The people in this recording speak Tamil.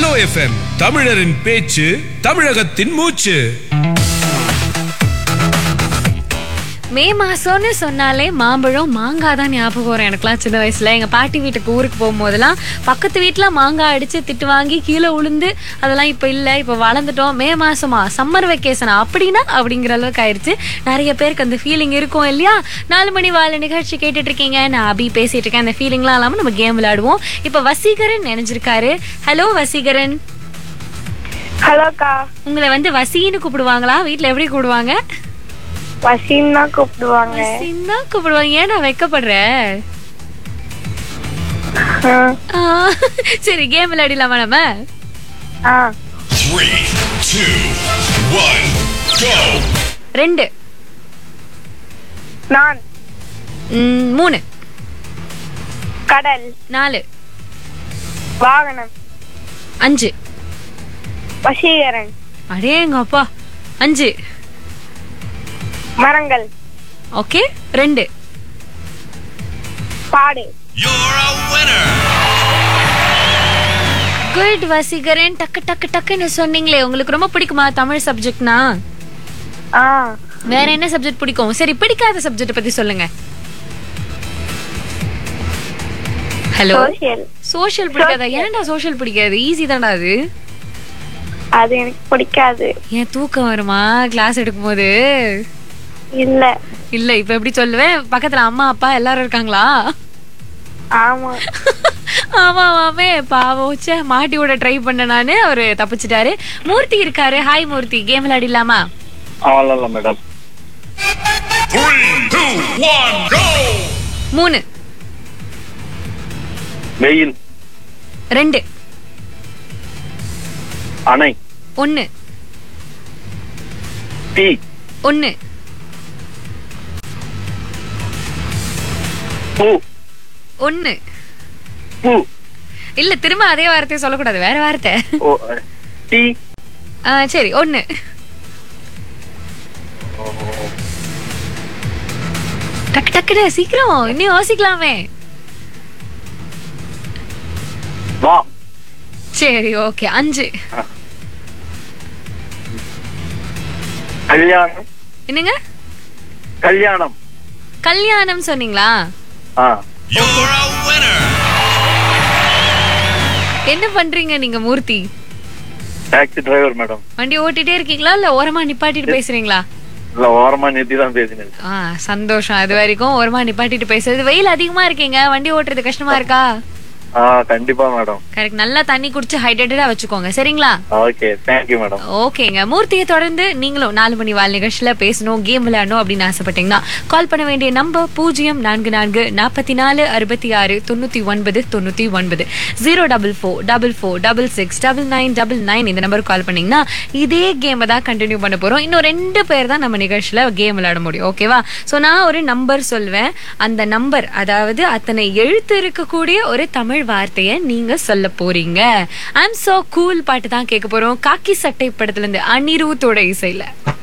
ஹலோ எஃப்எம் தமிழரின் பேச்சு தமிழகத்தின் மூச்சு மே மாசம்னு சொன்னாலே மாம்பழம் மாங்காய் தான் ஞாபகம் வரும் எனக்குலாம் சின்ன வயசுல எங்க பாட்டி வீட்டுக்கு ஊருக்கு போகும்போதெல்லாம் பக்கத்து வீட்டுல மாங்காய் அடிச்சு திட்டு வாங்கி கீழே உளுந்து அதெல்லாம் இப்ப இல்ல இப்ப வளர்ந்துட்டோம் மே மாசமா சம்மர் வெக்கேஷனா அப்படின்னா அப்படிங்கிற அளவுக்கு ஆயிடுச்சு நிறைய பேருக்கு அந்த ஃபீலிங் இருக்கும் இல்லையா நாலு மணி வாழ நிகழ்ச்சி கேட்டுட்டு இருக்கீங்க நான் அபி பேசிட்டு இருக்கேன் அந்த ஃபீலிங்லாம் இல்லாம நம்ம கேம் விளையாடுவோம் இப்ப வசீகரன் நினைஞ்சிருக்காரு ஹலோ வசீகரன் ஹலோக்கா உங்களை வந்து வசீன்னு கூப்பிடுவாங்களா வீட்ல எப்படி கூப்பிடுவாங்க வசீம் தான் கூப்பிடுவாங்க வசீன்னு தான் கூப்பிடுவாங்க ஏன் நான் வெக்கப்படுற ஆ. ஆ, சரி கேம் விளையாடலாமா நம்ம ஆ Three, two, one, go! ரெண்டு நான் ம், மூணு கடல் நாலு வாகனம் அஞ்சு வசீகரன் அடேங்க அப்பா அஞ்சு மரங்கள் ஓகே ரெண்டு பாடு You're a winner! Good Vaseegaran டக்கு டக்கு டக்குன்னு சொன்னீங்களே உங்களுக்கு ரொம்ப பிடிக்குமா தமிழ் சப்ஜெக்ட்னா ஆ வேற என்ன சப்ஜெக்ட் பிடிக்கும் சரி பிடிக்காத சப்ஜெக்ட் பத்தி சொல்லுங்க ஹலோ சோசியல் சோஷியல் பிடிக்காதா ஏன்டா சோஷியல் பிடிக்காது ஈஸி தான்டா அது அது எனக்கு பிடிக்காது ஏன் தூக்கம் வருமா கிளாஸ் எடுக்கும்போது இல்ல இல்ல இப்ப எப்படி சொல்லுவேன் பக்கத்துல அம்மா அப்பா எல்லாரும் இருக்காங்களா ஆமா ஆமா மாமே பாவம் ச்சே மாட்டி விட ட்ரை பண்ண நானு அவரு தப்பிச்சிட்டாரு மூர்த்தி இருக்காரு ஹாய் மூர்த்தி கேம் விளையாடிடலாமா அவ்வளோ madam Three, two, one, go! மூணு வெயில் ரெண்டு அணை ஒன்னு டீ ஒன்னு பூ ஒன்னு பூ இல்ல திரும்ப அதே வார்த்தையை சொல்லக்கூடாது வேற வார்த்தை ஓ டீ ஆ, சரி ஒன்னு டக்கு டக்குனு சீக்கிரம் இன்னும் யோசிக்கலாமே வா சரி ஓகே அஞ்சு கல்யாணம் என்னங்க கல்யாணம் கல்யாணம் சொன்னீங்களா ஆ You're a winner! என்ன பண்றீங்க நீங்க மூர்த்தி டாக்ஸி டிரைவர் மேடம் வண்டி ஓட்டிட்டே இருக்கீங்களா இல்ல ஓரமா நிப்பாட்டிட்டு பேசுறீங்களா இல்ல ஓரமா நிறுத்தி தான் பேசினேன் ஆ சந்தோஷம் அது வரைக்கும் ஓரமா நிப்பாட்டிட்டு பேசுறது வெயில் அதிகமா இருக்கீங்க வண்டி ஓட்டுறது கஷ்டமா இருக்கா ஆ கண்டிப்பா மேடம் கரெக்ட் நல்லா தண்ணி குடிச்சு ஹைட்ரேட்டடா வச்சுக்கோங்க சரிங்களா ஓகே தேங்க்யூ மேடம் ஓகேங்க மூர்த்தியை தொடர்ந்து நீங்களும் நாலு மணி வாழ் நிகழ்ச்சியில பேசணும் கேம் விளையாடணும் அப்படின்னு ஆசைப்பட்டீங்கன்னா கால் பண்ண வேண்டிய நம்பர் பூஜ்ஜியம் நான்கு நான்கு நாற்பத்தி நாலு அறுபத்தி ஆறு தொண்ணூத்தி ஒன்பது தொண்ணூத்தி ஒன்பது zero double four double four double six double nine double nine இந்த நம்பருக்கு கால் பண்ணீங்கன்னா இதே கேமை தான் கண்டினியூ பண்ண போறோம் இன்னும் ரெண்டு பேர் தான் நம்ம நிகழ்ச்சியில கேம் விளையாட முடியும் ஓகேவா ஸோ நான் ஒரு நம்பர் சொல்வேன் அந்த நம்பர் அதாவது அத்தனை எழுத்து இருக்கக்கூடிய ஒரு தமிழ் வார்த்தையை நீங்க சொல்ல போறீங்க ஐம் சோ கூல் பாட்டு தான் கேட்க போறோம் காக்கி சட்டை படத்துல இருந்து அனிருத்தோட இசையில